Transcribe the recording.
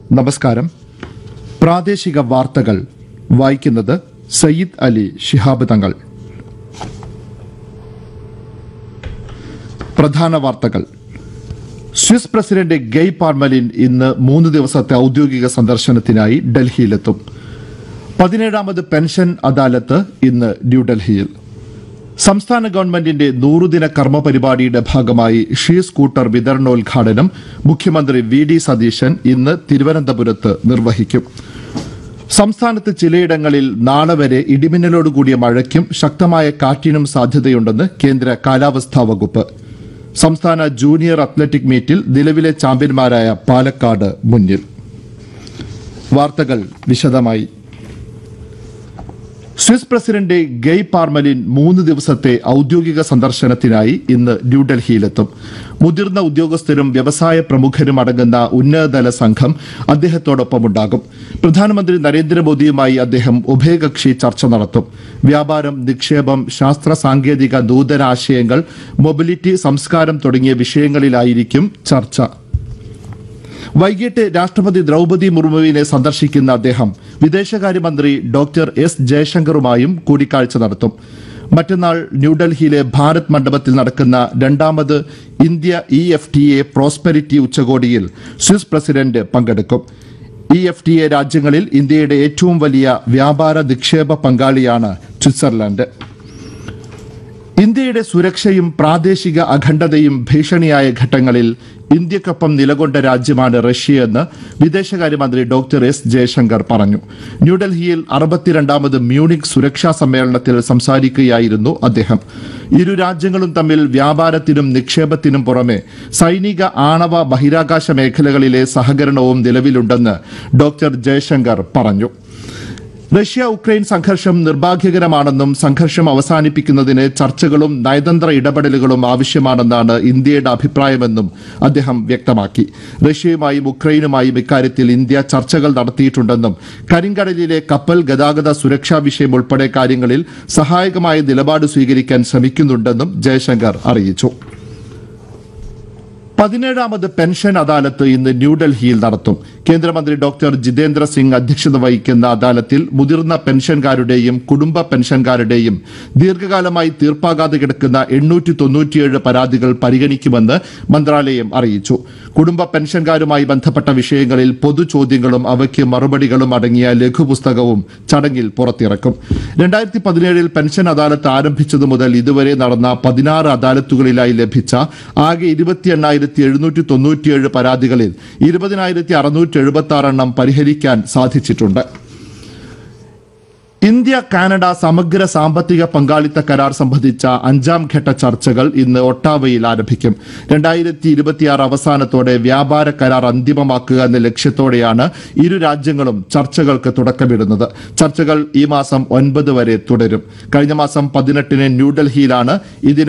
നമസ്കാരം പ്രാദേശിക വാർത്തകൾ വായിക്കുന്നത് സയ്യിദ് അലി ശിഹാബ് തങ്ങൾ പ്രധാന വാർത്തകൾ സ്വിസ് പ്രസിഡന്റ് ഗെയ് പാർമലിൻ ഇന്ന് മൂന്ന് ദിവസത്തെ ഔദ്യോഗിക സന്ദർശനത്തിനായി ഡൽഹിയിലെത്തും പതിനേഴാമത് പെൻഷൻ അദാലത്ത് ഇന്ന് ന്യൂഡൽഹിയിൽ സംസ്ഥാന ഗവൺമെന്റിന്റെ നൂറുദിന കർമ്മ പരിപാടിയുടെ ഭാഗമായി ഷീ സ്കൂട്ടർ വിതരണോദ്ഘാടനം മുഖ്യമന്ത്രി വി ഡി സതീശൻ ഇന്ന് തിരുവനന്തപുരത്ത് നിർവഹിക്കും സംസ്ഥാനത്ത് ചിലയിടങ്ങളിൽ നാളെ വരെ ഇടിമിന്നലോടുകൂടിയ മഴയ്ക്കും ശക്തമായ കാറ്റിനും സാധ്യതയുണ്ടെന്ന് കേന്ദ്ര കാലാവസ്ഥാ വകുപ്പ് സംസ്ഥാന ജൂനിയർ അത്ലറ്റിക് മീറ്റിൽ നിലവിലെ ചാമ്പ്യന്മാരായ പാലക്കാട് മുന്നിൽ വാർത്തകൾ വിശദമായി സ്വിസ് പ്രസിഡന്റ് ഗെയ് പാർമലിൻ മൂന്ന് ദിവസത്തെ ഔദ്യോഗിക സന്ദർശനത്തിനായി ഇന്ന് ന്യൂഡൽഹിയിലെത്തും മുതിർന്ന ഉദ്യോഗസ്ഥരും വ്യവസായ പ്രമുഖരും അടങ്ങുന്ന ഉന്നതതല സംഘം അദ്ദേഹത്തോടൊപ്പമുണ്ടാകും പ്രധാനമന്ത്രി നരേന്ദ്രമോദിയുമായി അദ്ദേഹം ഉഭയകക്ഷി ചർച്ച നടത്തും വ്യാപാരം നിക്ഷേപം ശാസ്ത്ര സാങ്കേതിക നൂതന ആശയങ്ങൾ മൊബിലിറ്റി സംസ്കാരം തുടങ്ങിയ വിഷയങ്ങളിലായിരിക്കും ചർച്ച വൈകിട്ട് രാഷ്ട്രപതി ദ്രൗപതി മുർമുവിനെ സന്ദർശിക്കുന്ന അദ്ദേഹം വിദേശകാര്യമന്ത്രി ഡോക്ടർ എസ് ജയശങ്കറുമായും കൂടിക്കാഴ്ച നടത്തും മറ്റന്നാൾ ന്യൂഡൽഹിയിലെ ഭാരത് മണ്ഡപത്തിൽ നടക്കുന്ന രണ്ടാമത് India E F T A prosperity ഉച്ചകോടിയിൽ സ്വിസ് പ്രസിഡന്റ് പങ്കെടുക്കും ഇ എഫ് ടി എ രാജ്യങ്ങളിൽ ഇന്ത്യയുടെ ഏറ്റവും വലിയ വ്യാപാര നിക്ഷേപ പങ്കാളിയാണ് സ്വിറ്റ്സർലൻഡ് ഇന്ത്യയുടെ സുരക്ഷയും പ്രാദേശിക അഖണ്ഡതയും ഭീഷണിയായ ഘട്ടങ്ങളിൽ ഇന്ത്യക്കൊപ്പം നിലകൊണ്ട രാജ്യമാണ് റഷ്യയെന്ന് വിദേശകാര്യമന്ത്രി ഡോക്ടർ എസ് ജയശങ്കർ പറഞ്ഞു ന്യൂഡൽഹിയിൽ അറുപത്തിരണ്ടാമത് മ്യൂണിക് സുരക്ഷാ സമ്മേളനത്തിൽ സംസാരിക്കുകയായിരുന്നു അദ്ദേഹം ഇരു രാജ്യങ്ങളും തമ്മിൽ വ്യാപാരത്തിനും നിക്ഷേപത്തിനും പുറമെ സൈനിക ആണവ ബഹിരാകാശ മേഖലകളിലെ സഹകരണവും നിലവിലുണ്ടെന്ന് ഡോക്ടർ ജയശങ്കർ പറഞ്ഞു റഷ്യ ഉക്രൈൻ സംഘർഷം നിർഭാഗ്യകരമാണെന്നും സംഘർഷം അവസാനിപ്പിക്കുന്നതിന് ചർച്ചകളും നയതന്ത്ര ഇടപെടലുകളും ആവശ്യമാണെന്നാണ് ഇന്ത്യയുടെ അഭിപ്രായമെന്നും അദ്ദേഹം വ്യക്തമാക്കി റഷ്യയുമായും ഉക്രൈനുമായും ഇക്കാര്യത്തിൽ ഇന്ത്യ ചർച്ചകൾ നടത്തിയിട്ടുണ്ടെന്നും കരിങ്കടലിലെ കപ്പൽ ഗതാഗത സുരക്ഷാ വിഷയം ഉൾപ്പെടെ കാര്യങ്ങളിൽ സഹായകമായ നിലപാട് സ്വീകരിക്കാൻ ശ്രമിക്കുന്നുണ്ടെന്നും ജയശങ്കർ അറിയിച്ചു പതിനേഴാമത് പെൻഷൻ അദാലത്ത് ഇന്ന് ന്യൂഡൽഹിയിൽ നടത്തും കേന്ദ്രമന്ത്രി ഡോക്ടർ ജിതേന്ദ്ര സിംഗ് അധ്യക്ഷത വഹിക്കുന്ന അദാലത്തിൽ മുതിർന്ന പെൻഷൻകാരുടെയും കുടുംബ പെൻഷൻകാരുടെയും ദീർഘകാലമായി തീർപ്പാകാതെ കിടക്കുന്ന എണ്ണൂറ്റി തൊണ്ണൂറ്റിയേഴ് പരാതികൾ പരിഗണിക്കുമെന്ന് മന്ത്രാലയം അറിയിച്ചു കുടുംബ പെൻഷൻകാരുമായി ബന്ധപ്പെട്ട വിഷയങ്ങളിൽ പൊതു ചോദ്യങ്ങളും അവയ്ക്ക് മറുപടികളും അടങ്ങിയ ലഘുപുസ്തകവും ചടങ്ങിൽ പുറത്തിറക്കും രണ്ടായിരത്തി പതിനേഴിൽ പെൻഷൻ അദാലത്ത് ആരംഭിച്ചതു മുതൽ ഇതുവരെ നടന്ന പതിനാറ് അദാലത്തുകളിലായി ലഭിച്ച ആകെ ഇരുപത്തി എണ്ണായിരത്തി എഴുന്നൂറ്റി തൊണ്ണൂറ്റിയേഴ് പരാതികളിൽ ഇരുപതിനായിരത്തി അറുന്നൂറ്റി എഴുപത്തി ആറ് എണ്ണം പരിഹരിക്കാൻ സാധിച്ചിട്ടുണ്ട് ഇന്ത്യ കാനഡ സമഗ്ര സാമ്പത്തിക പങ്കാളിത്ത കരാർ സംബന്ധിച്ച അഞ്ചാം ഘട്ട ചർച്ചകൾ ഇന്ന് ഒട്ടാവയിൽ ആരംഭിക്കും രണ്ടായിരത്തി ഇരുപത്തിയാറ് അവസാനത്തോടെ വ്യാപാര കരാർ അന്തിമമാക്കുക എന്ന ലക്ഷ്യത്തോടെയാണ് ഇരു രാജ്യങ്ങളും ചർച്ചകൾക്ക് തുടക്കമിടുന്നത് ചർച്ചകൾ ഈ മാസം ഒൻപത് വരെ തുടരും കഴിഞ്ഞ മാസം പതിനെട്ടിന് ന്യൂഡൽഹിയിലാണ് ഇതിന്